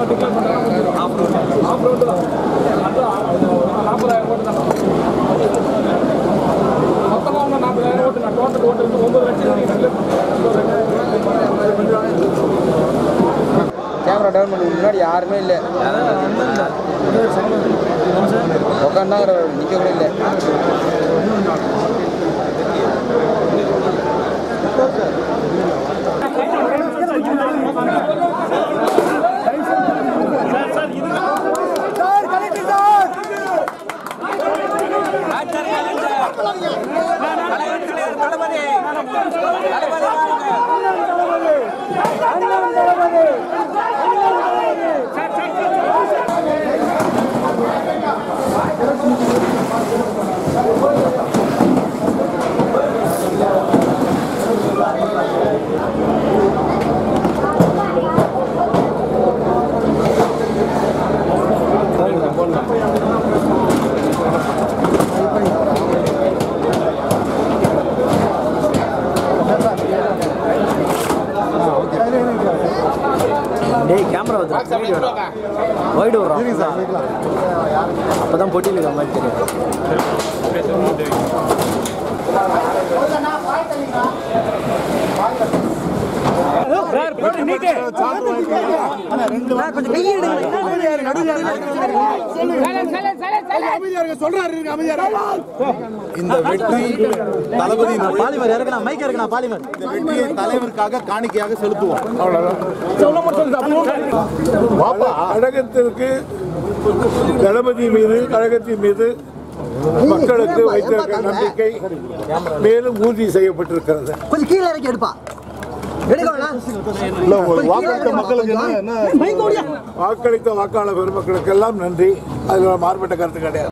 declare பண்ணுறாங்க off road off road தான் அதான் நாற்பதாயிரம் ஓட்டு தான் மொத்தமாக அவங்க நாற்பதாயிரம் ஓட்டு நான் டோட்டல் ஓட்டு வந்து ஒன்பது லட்சம் டிக்ளேர் கேமரா டவுன் பண்ணி முன்னாடி யாருமே இல்லை உட்காந்தாங்கிற நிற்க கூட இல்லை டேய் கேமரா வந்து வீடியோ வைடு வரும் அப்பதான் பொட்டியில் இருக்கிற மாதிரி தெரியும் இந்த வெற்றி தளபதி பாலிமர் இறக்கணும் மைக் இறக்கணும் பாலிமர் இந்த வெற்றியை தலைவருக்காக காணிக்கையாக செலுத்துவோம் கழகத்திற்கு தளபதி மீது கழகத்தின் மீது மக்களுக்கு வைத்திருக்கிற நம்பிக்கை மேலும் உறுதி செய்யப்பட்டிருக்கிறது கொஞ்சம் கீழே இறக்கி எடுப்பா எடுக்கணும்னா இல்ல, ஒரு வாக்களித்த மக்களுக்கு என்ன என்ன வாக்களித்த வாக்காளர் பெருமக்களுக்கெல்லாம் நன்றி அதில் மாறுபட்ட கருத்து கிடையாது